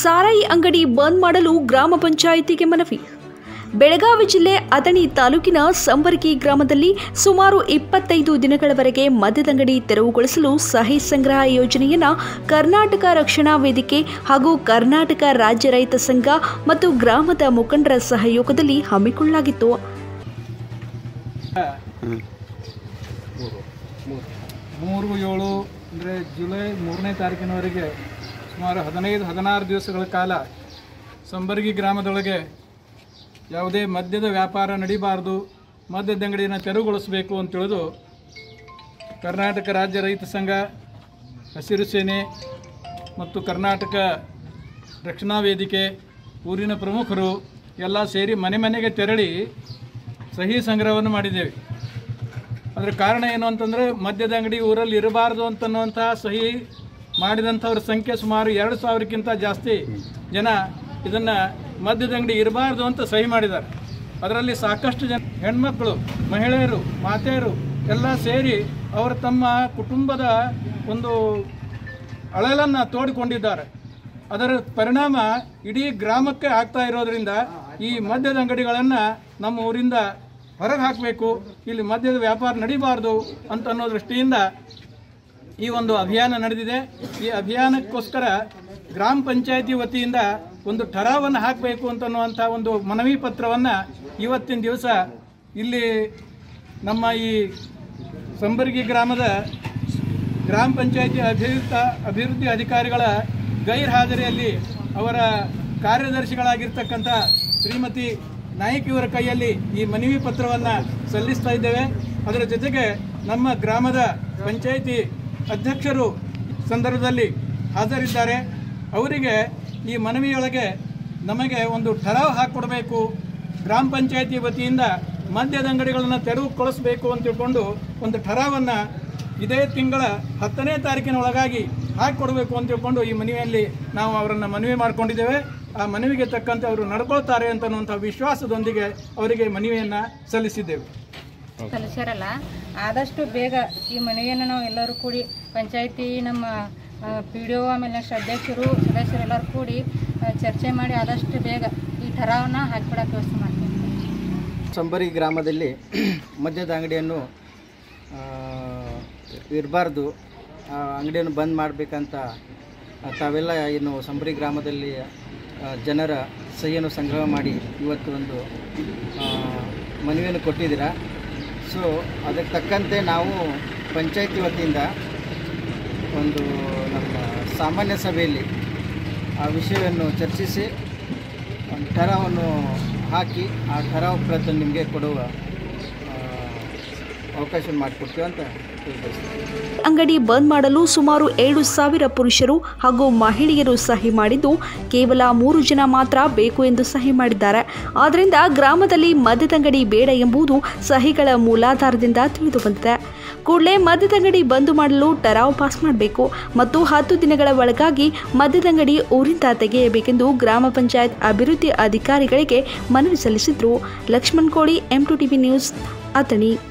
ಸಾರಾಯಿ ಅಂಗಡಿ ಬಂದ್ ಮಾಡಲು ಗ್ರಾಮ ಪಂಚಾಯಿತಿಗೆ ಮನವಿ ಬೆಳಗಾವಿ ಜಿಲ್ಲೆ ಅಥಣಿ ತಾಲೂಕಿನ ಸಂಬರ್ಗಿ ಗ್ರಾಮದಲ್ಲಿ ಸುಮಾರು ಇಪ್ಪತ್ತೈದು ದಿನಗಳವರೆಗೆ ಮದ್ಯದಂಗಡಿ ತೆರವುಗೊಳಿಸಲು ಸಹಿ ಸಂಗ್ರಹ ಯೋಜನೆಯನ್ನ ಕರ್ನಾಟಕ ರಕ್ಷಣಾ ವೇದಿಕೆ ಹಾಗೂ ಕರ್ನಾಟಕ ರಾಜ್ಯ ರೈತ ಸಂಘ ಮತ್ತು ಗ್ರಾಮದ ಮುಖಂಡರ ಸಹಯೋಗದಲ್ಲಿ ಹಮ್ಮಿಕೊಳ್ಳಲಾಗಿತ್ತು ಮೂರು ಏಳು ಅಂದರೆ ಜುಲೈ ಮೂರನೇ ತಾರೀಕಿನವರೆಗೆ ಸುಮಾರು ಹದಿನೈದು ಹದಿನಾರು ದಿವಸಗಳ ಕಾಲ ಸಂಬರ್ಗಿ ಗ್ರಾಮದೊಳಗೆ ಯಾವುದೇ ಮದ್ಯದ ವ್ಯಾಪಾರ ನಡಿಬಾರ್ದು ಮದ್ಯದ ಅಂಗಡಿಯನ್ನು ತೆರವುಗೊಳಿಸಬೇಕು ಅಂತ ತಿಳಿದು ಕರ್ನಾಟಕ ರಾಜ್ಯ ರೈತ ಸಂಘ ಹಸಿರು ಸೇನೆ ಮತ್ತು ಕರ್ನಾಟಕ ರಕ್ಷಣಾ ವೇದಿಕೆ ಊರಿನ ಪ್ರಮುಖರು ಎಲ್ಲ ಸೇರಿ ಮನೆ ಮನೆಗೆ ತೆರಳಿ ಸಹಿ ಸಂಗ್ರಹವನ್ನು ಮಾಡಿದ್ದೇವೆ ಅದರ ಕಾರಣ ಏನು ಅಂತಂದರೆ ಮದ್ಯದ ಅಂಗಡಿ ಊರಲ್ಲಿ ಇರಬಾರ್ದು ಅಂತನ್ನುವಂತಹ ಸಹಿ ಮಾಡಿದಂಥವ್ರ ಸಂಖ್ಯೆ ಸುಮಾರು ಎರಡು ಸಾವಿರಕ್ಕಿಂತ ಜಾಸ್ತಿ ಜನ ಇದನ್ನು ಮದ್ಯದ ಅಂಗಡಿ ಇರಬಾರ್ದು ಅಂತ ಸಹಿ ಮಾಡಿದ್ದಾರೆ ಅದರಲ್ಲಿ ಸಾಕಷ್ಟು ಜನ ಹೆಣ್ಮಕ್ಳು ಮಹಿಳೆಯರು ಮಾತೆಯರು ಎಲ್ಲ ಸೇರಿ ಅವರು ತಮ್ಮ ಕುಟುಂಬದ ಒಂದು ಅಳಲನ್ನು ತೋಡಿಕೊಂಡಿದ್ದಾರೆ ಅದರ ಪರಿಣಾಮ ಇಡೀ ಗ್ರಾಮಕ್ಕೆ ಆಗ್ತಾ ಇರೋದ್ರಿಂದ ಈ ಮದ್ಯದ ಅಂಗಡಿಗಳನ್ನು ನಮ್ಮ ಊರಿಂದ ಹೊರಗೆ ಹಾಕಬೇಕು ಇಲ್ಲಿ ಮದ್ಯದ ವ್ಯಾಪಾರ ನಡಿಬಾರ್ದು ಅಂತ ಅನ್ನೋ ದೃಷ್ಟಿಯಿಂದ ಈ ಒಂದು ಅಭಿಯಾನ ನಡೆದಿದೆ ಈ ಅಭಿಯಾನಕ್ಕೋಸ್ಕರ ಗ್ರಾಮ ಪಂಚಾಯತಿ ವತಿಯಿಂದ ಒಂದು ಠರಾವನ್ನು ಹಾಕಬೇಕು ಅಂತನ್ನುವಂಥ ಒಂದು ಮನವಿ ಪತ್ರವನ್ನು ಇವತ್ತಿನ ದಿವಸ ಇಲ್ಲಿ ನಮ್ಮ ಈ ಸಂಬರ್ಗಿ ಗ್ರಾಮದ ಗ್ರಾಮ ಪಂಚಾಯತಿ ಅಭಿವೃದ್ಧ ಅಭಿವೃದ್ಧಿ ಅಧಿಕಾರಿಗಳ ಗೈರ್ ಹಾಜರಿಯಲ್ಲಿ ಅವರ ಕಾರ್ಯದರ್ಶಿಗಳಾಗಿರ್ತಕ್ಕಂಥ ಶ್ರೀಮತಿ ನಾಯಕ್ ಇವರ ಕೈಯಲ್ಲಿ ಈ ಮನವಿ ಪತ್ರವನ್ನು ಸಲ್ಲಿಸ್ತಾ ಇದ್ದೇವೆ ಅದರ ಜೊತೆಗೆ ನಮ್ಮ ಗ್ರಾಮದ ಪಂಚಾಯಿತಿ ಅಧ್ಯಕ್ಷರು ಸಂದರ್ಭದಲ್ಲಿ ಹಾಜರಿದ್ದಾರೆ ಅವರಿಗೆ ಈ ಮನವಿಯೊಳಗೆ ನಮಗೆ ಒಂದು ಠರಾವ್ ಹಾಕಿಕೊಡ್ಬೇಕು ಗ್ರಾಮ ಪಂಚಾಯತಿ ವತಿಯಿಂದ ಮದ್ಯದ ಅಂಗಡಿಗಳನ್ನು ತೆರವುಗೊಳಿಸಬೇಕು ಅಂತ ತಿಳ್ಕೊಂಡು ಒಂದು ಠರಾವನ್ನು ಇದೇ ತಿಂಗಳ ಹತ್ತನೇ ತಾರೀಕಿನ ಒಳಗಾಗಿ ಹಾಕಿಕೊಡ್ಬೇಕು ಅಂತ ತಿಳ್ಕೊಂಡು ಈ ಮನವಿಯಲ್ಲಿ ನಾವು ಅವರನ್ನು ಮನವಿ ಮಾಡಿಕೊಂಡಿದ್ದೇವೆ ಆ ಮನವಿಗೆ ತಕ್ಕಂತೆ ಅವರು ನಡ್ಕೊಳ್ತಾರೆ ಅಂತನ್ನುವಂಥ ವಿಶ್ವಾಸದೊಂದಿಗೆ ಅವರಿಗೆ ಮನವಿಯನ್ನು ಸಲ್ಲಿಸಿದ್ದೇವೆ ಸಲ್ಲಿಸ್ಯಾರಲ್ಲ ಆದಷ್ಟು ಬೇಗ ಈ ಮನವಿಯನ್ನು ನಾವು ಎಲ್ಲರೂ ಕೂಡಿ ಪಂಚಾಯತಿ ನಮ್ಮ ಪಿ ಡಿ ಒ ಆಮೇಲೆ ನೆಕ್ಸ್ಟ್ ಅಧ್ಯಕ್ಷರು ಸದಸ್ಯರು ಎಲ್ಲರೂ ಕೂಡಿ ಆ, ಚರ್ಚೆ ಮಾಡಿ ಆದಷ್ಟು ಬೇಗ ಈ ಠರಾವನ್ನ ಹಾಕಿಬಿಡಕ್ಕೆ ವ್ಯವಸ್ಥೆ ಮಾಡ್ತೀವಿ ಸಂಬರಿ ಗ್ರಾಮದಲ್ಲಿ ಮದ್ಯದ ಅಂಗಡಿಯನ್ನು ಇರಬಾರ್ದು ಆ ಅಂಗಡಿಯನ್ನು ಬಂದ್ ಮಾಡಬೇಕಂತ ತಾವೆಲ್ಲ ಏನು ಸಂಬರಿ ಗ್ರಾಮದಲ್ಲಿ ಆ, ಜನರ ಸಹಿಯನ್ನು ಸಂಗ್ರಹ ಮಾಡಿ ಇವತ್ತು ಒಂದು ಆ, ಮನವಿಯನ್ನು ಕೊಟ್ಟಿದ್ದೀರಾ ಸೊ ಅದಕ್ಕೆ ತಕ್ಕಂತೆ ನಾವು ಪಂಚಾಯತಿ ವತಿಯಿಂದ ಒಂದು ನಮ್ಮ ಸಾಮಾನ್ಯ ಸಭೆಯಲ್ಲಿ ಆ ವಿಷಯವನ್ನು ಚರ್ಚಿಸಿ ಒಂದು ಠರಾವನ್ನು ಹಾಕಿ ಆ ಠರಾವ್ ಪ್ರತಿ ನಿಮಗೆ ಕೊಡುವ ಆ, ಅವಕಾಶ ಮಾಡಿಕೊಡ್ತೀವಿ ಅಂತ ತಿಳಿಸ್ತೀನಿ ಅಂಗಡಿ ಬಂದ್ ಮಾಡಲು ಸುಮಾರು ಏಳು ಸಾವಿರ ಪುರುಷರು ಹಾಗೂ ಮಹಿಳೆಯರು ಸಹಿ ಮಾಡಿದ್ದು ಕೇವಲ ಮೂರು ಜನ ಮಾತ್ರ ಬೇಕು ಎಂದು ಸಹಿ ಮಾಡಿದ್ದಾರೆ ಆದ್ದರಿಂದ ಗ್ರಾಮದಲ್ಲಿ ಮದ್ಯದಂಗಡಿ ಬೇಡ ಎಂಬುದು ಸಹಿಗಳ ಮೂಲಾಧಾರದಿಂದ ತಿಳಿದು ಬಂದಿದೆ ಕೂಡಲೇ ಮದ್ಯದಂಗಡಿ ಬಂದ್ ಮಾಡಲು ಟರಾವ್ ಪಾಸ್ ಮಾಡಬೇಕು ಮತ್ತು ಹತ್ತು ದಿನಗಳ ಒಳಗಾಗಿ ಮದ್ಯದಂಗಡಿ ಊರಿಂದ ತೆಗೆಯಬೇಕೆಂದು ಗ್ರಾಮ ಪಂಚಾಯತ್ ಅಭಿವೃದ್ಧಿ ಅಧಿಕಾರಿಗಳಿಗೆ ಮನವಿ ಸಲ್ಲಿಸಿದ್ರು Lakshman Koli M two TV news Athani